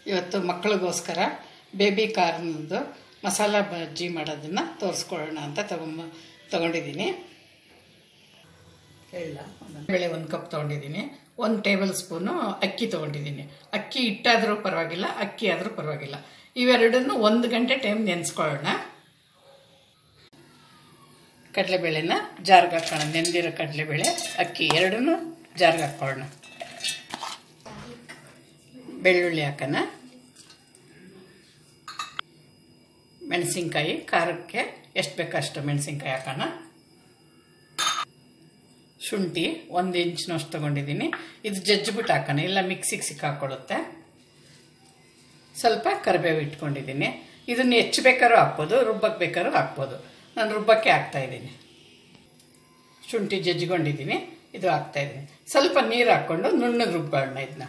ಇವತ್ತು ಮಕ್ಕಳಿಗೋಸ್ಕರ ಬೇಬಿ ಕಾರ್ನದು ಮಸಾಲ ಬಜ್ಜಿ ಮಾಡೋದನ್ನು ತೋರಿಸ್ಕೊಳ್ಳೋಣ ಅಂತ ತಗೊಂಬ ತೊಗೊಂಡಿದ್ದೀನಿ ಹೇಳ ಬೇಳೆ ಒಂದು ಕಪ್ ತೊಗೊಂಡಿದ್ದೀನಿ ಒಂದು ಟೇಬಲ್ ಸ್ಪೂನು ಅಕ್ಕಿ ತೊಗೊಂಡಿದ್ದೀನಿ ಅಕ್ಕಿ ಹಿಟ್ಟಾದರೂ ಪರವಾಗಿಲ್ಲ ಅಕ್ಕಿ ಆದರೂ ಪರವಾಗಿಲ್ಲ ಇವೆರಡನ್ನು ಒಂದು ಗಂಟೆ ಟೈಮ್ ನೆನೆಸ್ಕೊಳ್ಳೋಣ ಕಡಲೆಬೇಳೆನ ಜಾರ್ಗೆ ಹಾಕೋಣ ನೆಂದಿರೋ ಕಡಲೆಬೇಳೆ ಅಕ್ಕಿ ಎರಡನ್ನೂ ಜಾರ್ಗೆ ಹಾಕ್ಕೊಳ್ಳೋಣ ಬೆಳ್ಳುಳ್ಳಿ ಹಾಕೋಣ ಮೆಣಸಿನ್ಕಾಯಿ ಖಾರಕ್ಕೆ ಎಷ್ಟು ಬೇಕೋ ಅಷ್ಟು ಮೆಣಸಿನ್ಕಾಯಿ ಹಾಕೋಣ ಶುಂಠಿ ಒಂದು ಇಂಚಿನಷ್ಟು ತೊಗೊಂಡಿದ್ದೀನಿ ಇದು ಜಜ್ಜಿಬಿಟ್ಟು ಹಾಕೋಣ ಇಲ್ಲ ಮಿಕ್ಸಿಗೆ ಸಿಕ್ಕಾಕೊಳ್ಳುತ್ತೆ ಸ್ವಲ್ಪ ಕರಿಬೇವು ಇಟ್ಕೊಂಡಿದ್ದೀನಿ ಇದನ್ನು ಹೆಚ್ಚು ಬೇಕಾದ್ರೂ ಹಾಕ್ಬೋದು ರುಬ್ಬಕ್ಕೆ ಬೇಕಾದ್ರೂ ಹಾಕ್ಬೋದು ನಾನು ರುಬ್ಬಕ್ಕೆ ಹಾಕ್ತಾಯಿದ್ದೀನಿ ಶುಂಠಿ ಜಜ್ಜಿಕೊಂಡಿದ್ದೀನಿ ಇದು ಹಾಕ್ತಾಯಿದ್ದೀನಿ ಸ್ವಲ್ಪ ನೀರು ಹಾಕ್ಕೊಂಡು ನುಣ್ಣಗೆ ರುಬ್ಕೊಳ್ಳೋಣ ಇದನ್ನ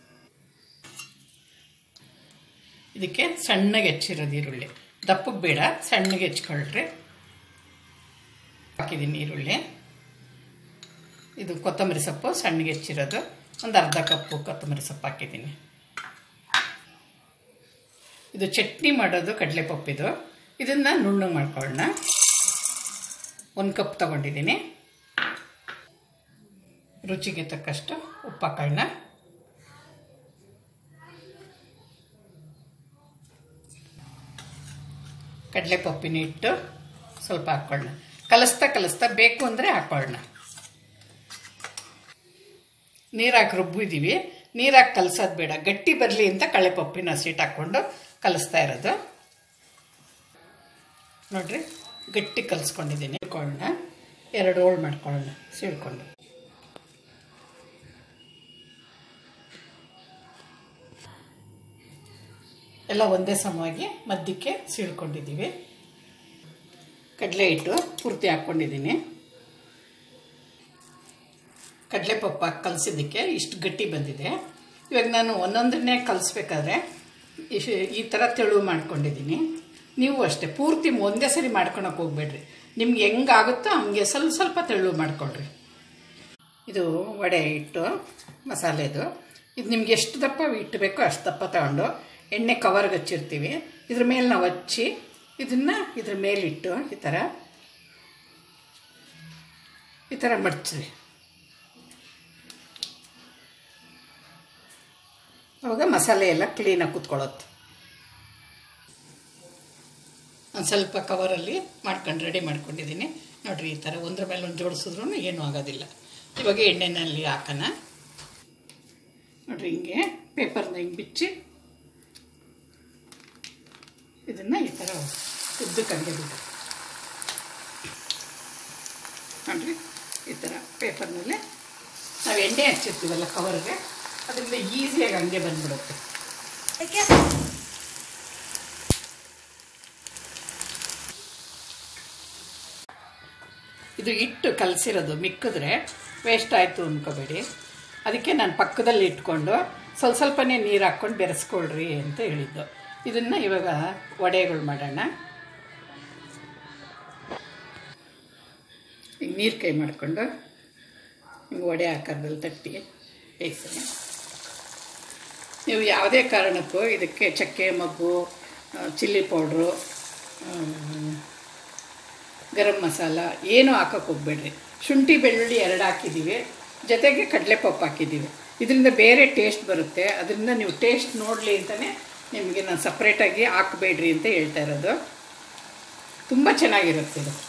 ಇದಕ್ಕೆ ಸಣ್ಣಗೆ ಹೆಚ್ಚಿರೋದು ಈರುಳ್ಳಿ ದಪ್ಪಕ್ಕೆ ಬೇಡ ಸಣ್ಣಗೆ ಹೆಚ್ಕೊಳ್ರಿ ಹಾಕಿದ್ದೀನಿ ಈರುಳ್ಳಿ ಇದು ಕೊತ್ತಂಬರಿ ಸೊಪ್ಪು ಸಣ್ಣಗೆ ಹೆಚ್ಚಿರೋದು ಒಂದು ಅರ್ಧ ಕಪ್ಪು ಕೊತ್ತಂಬರಿ ಸೊಪ್ಪು ಹಾಕಿದ್ದೀನಿ ಇದು ಚಟ್ನಿ ಮಾಡೋದು ಕಡಲೆಪಪ್ಪಿದು ಇದನ್ನು ನುಣ್ಣಗೆ ಮಾಡ್ಕೊಳ್ಳೋಣ ಒಂದು ಕಪ್ ತಗೊಂಡಿದ್ದೀನಿ ರುಚಿಗೆ ತಕ್ಕಷ್ಟು ಉಪ್ಪು ಹಾಕೋಣ ಕಡಲೆಪಪ್ಪಿನ ಹಿಟ್ಟು ಸ್ವಲ್ಪ ಹಾಕ್ಕೊಳ್ಳೋಣ ಕಲಿಸ್ತಾ ಕಲಿಸ್ತಾ ಬೇಕು ಅಂದರೆ ಹಾಕ್ಕೊಳ್ಳೋಣ ನೀರಾಕಿ ರುಬ್ಬಿದ್ದೀವಿ ನೀರಾಕಿ ಕಲಸೋದು ಬೇಡ ಗಟ್ಟಿ ಬರಲಿ ಅಂತ ಕಳೆಪಪ್ಪಿನ ಸೀಟ್ ಹಾಕ್ಕೊಂಡು ಕಲಿಸ್ತಾ ಇರೋದು ನೋಡ್ರಿ ಗಟ್ಟಿ ಕಲಿಸ್ಕೊಂಡಿದ್ದೀನಿ ಇಟ್ಕೊಳ್ಳೋಣ ಎರಡು ಹೋಳು ಮಾಡ್ಕೊಳ್ಳೋಣ ಸೀಳ್ಕೊಂಡು ಎಲ್ಲ ಒಂದೇ ಸಮವಾಗಿ ಮಧ್ಯಕ್ಕೆ ಸೀಳ್ಕೊಂಡಿದ್ದೀವಿ ಕಡಲೆ ಹಿಟ್ಟು ಪೂರ್ತಿ ಹಾಕ್ಕೊಂಡಿದ್ದೀನಿ ಕಡಲೆಪಪ್ಪ ಕಲಸಿದ್ದಕ್ಕೆ ಇಷ್ಟು ಗಟ್ಟಿ ಬಂದಿದೆ ಇವಾಗ ನಾನು ಒಂದೊಂದನ್ನೇ ಕಲಿಸ್ಬೇಕಾದ್ರೆ ಈ ಥರ ತೆಳು ಮಾಡ್ಕೊಂಡಿದ್ದೀನಿ ನೀವು ಅಷ್ಟೇ ಪೂರ್ತಿ ಒಂದೇ ಸರಿ ಮಾಡ್ಕೊಳಕ್ಕೆ ಹೋಗ್ಬೇಡ್ರಿ ನಿಮ್ಗೆ ಹೆಂಗಾಗುತ್ತೋ ಹಂಗೆ ಸ್ವಲ್ಪ ಸ್ವಲ್ಪ ತೆಳು ಮಾಡ್ಕೊಳ್ರಿ ಇದು ವಡೆ ಹಿಟ್ಟು ಮಸಾಲೆದು ಇದು ನಿಮ್ಗೆ ಎಷ್ಟು ದಪ್ಪ ಹಿಟ್ಟು ಬೇಕೋ ಅಷ್ಟು ದಪ್ಪ ತಗೊಂಡು ಎಣ್ಣೆ ಕವರ್ಗೆ ಹಚ್ಚಿರ್ತೀವಿ ಇದ್ರ ಮೇಲೆ ನಾವು ಹಚ್ಚಿ ಇದನ್ನು ಇದ್ರ ಮೇಲಿಟ್ಟು ಈ ಥರ ಈ ಥರ ಮಡ್ಚ್ರಿ ಅವಾಗ ಮಸಾಲೆ ಎಲ್ಲ ಕ್ಲೀನಾಗಿ ಕೂತ್ಕೊಳ್ಳುತ್ತೆ ಒಂದು ಸ್ವಲ್ಪ ಕವರಲ್ಲಿ ಮಾಡ್ಕೊಂಡು ರೆಡಿ ಮಾಡ್ಕೊಂಡಿದ್ದೀನಿ ನೋಡಿರಿ ಈ ಥರ ಒಂದ್ರ ಮೇಲೆ ಒಂದು ಜೋಡಿಸಿದ್ರೂ ಏನೂ ಆಗೋದಿಲ್ಲ ಇವಾಗ ಎಣ್ಣೆನಲ್ಲಿ ಹಾಕೋಣ ನೋಡಿರಿ ಹಿಂಗೆ ಪೇಪರ್ನ ಹಿಂಗೆ ಬಿಚ್ಚಿ ಇದನ್ನು ಈ ಥರ ಉದ್ದಕ್ಕೆ ಹಂಗೆ ಬಿಟ್ಟು ನೋಡಿರಿ ಈ ಥರ ಪೇಪರ್ನಲ್ಲಿ ನಾವು ಎಣ್ಣೆ ಹಚ್ಚಿರ್ತೀವಲ್ಲ ಕವರ್ಗೆ ಅದರಿಂದ ಈಸಿಯಾಗಿ ಹಂಗೆ ಬಂದ್ಬಿಡುತ್ತೆ ಇದು ಹಿಟ್ಟು ಕಲಸಿರೋದು ಮಿಕ್ಕಿದ್ರೆ ವೇಸ್ಟ್ ಆಯಿತು ಅಂದ್ಕೋಬೇಡಿ ಅದಕ್ಕೆ ನಾನು ಪಕ್ಕದಲ್ಲಿ ಇಟ್ಕೊಂಡು ಸ್ವಲ್ಪ ಸ್ವಲ್ಪನೇ ನೀರು ಹಾಕ್ಕೊಂಡು ಬೆರೆಸ್ಕೊಳ್ರಿ ಅಂತ ಹೇಳಿದ್ದು ಇದನ್ನು ಇವಾಗ ವಡೆಗಳು ಮಾಡೋಣ ಈಗ ನೀರು ಕೈ ಮಾಡಿಕೊಂಡು ಹಿಂಗೆ ವಡೆ ಆಕಾರದಲ್ಲಿ ತಟ್ಟಿ ಬೇಯಿಸಿ ನೀವು ಯಾವುದೇ ಕಾರಣಕ್ಕೂ ಇದಕ್ಕೆ ಚಕ್ಕೆ ಮಗ್ಗು ಚಿಲ್ಲಿ ಪೌಡ್ರು ಗರಂ ಮಸಾಲ ಏನೂ ಹಾಕೋಕ್ಕೆ ಹೋಗ್ಬೇಡ್ರಿ ಶುಂಠಿ ಬೆಳ್ಳುಳ್ಳಿ ಎರಡು ಹಾಕಿದ್ದೀವಿ ಜೊತೆಗೆ ಕಡಲೆಪಪ್ಪು ಹಾಕಿದ್ದೀವಿ ಇದರಿಂದ ಬೇರೆ ಟೇಸ್ಟ್ ಬರುತ್ತೆ ಅದರಿಂದ ನೀವು ಟೇಸ್ಟ್ ನೋಡಲಿ ಅಂತಲೇ ನಿಮಗೆ ನಾನು ಸಪ್ರೇಟಾಗಿ ಹಾಕಬೇಡ್ರಿ ಅಂತ ಹೇಳ್ತಾ ಇರೋದು ತುಂಬ ಚೆನ್ನಾಗಿರುತ್ತೆ ಇದು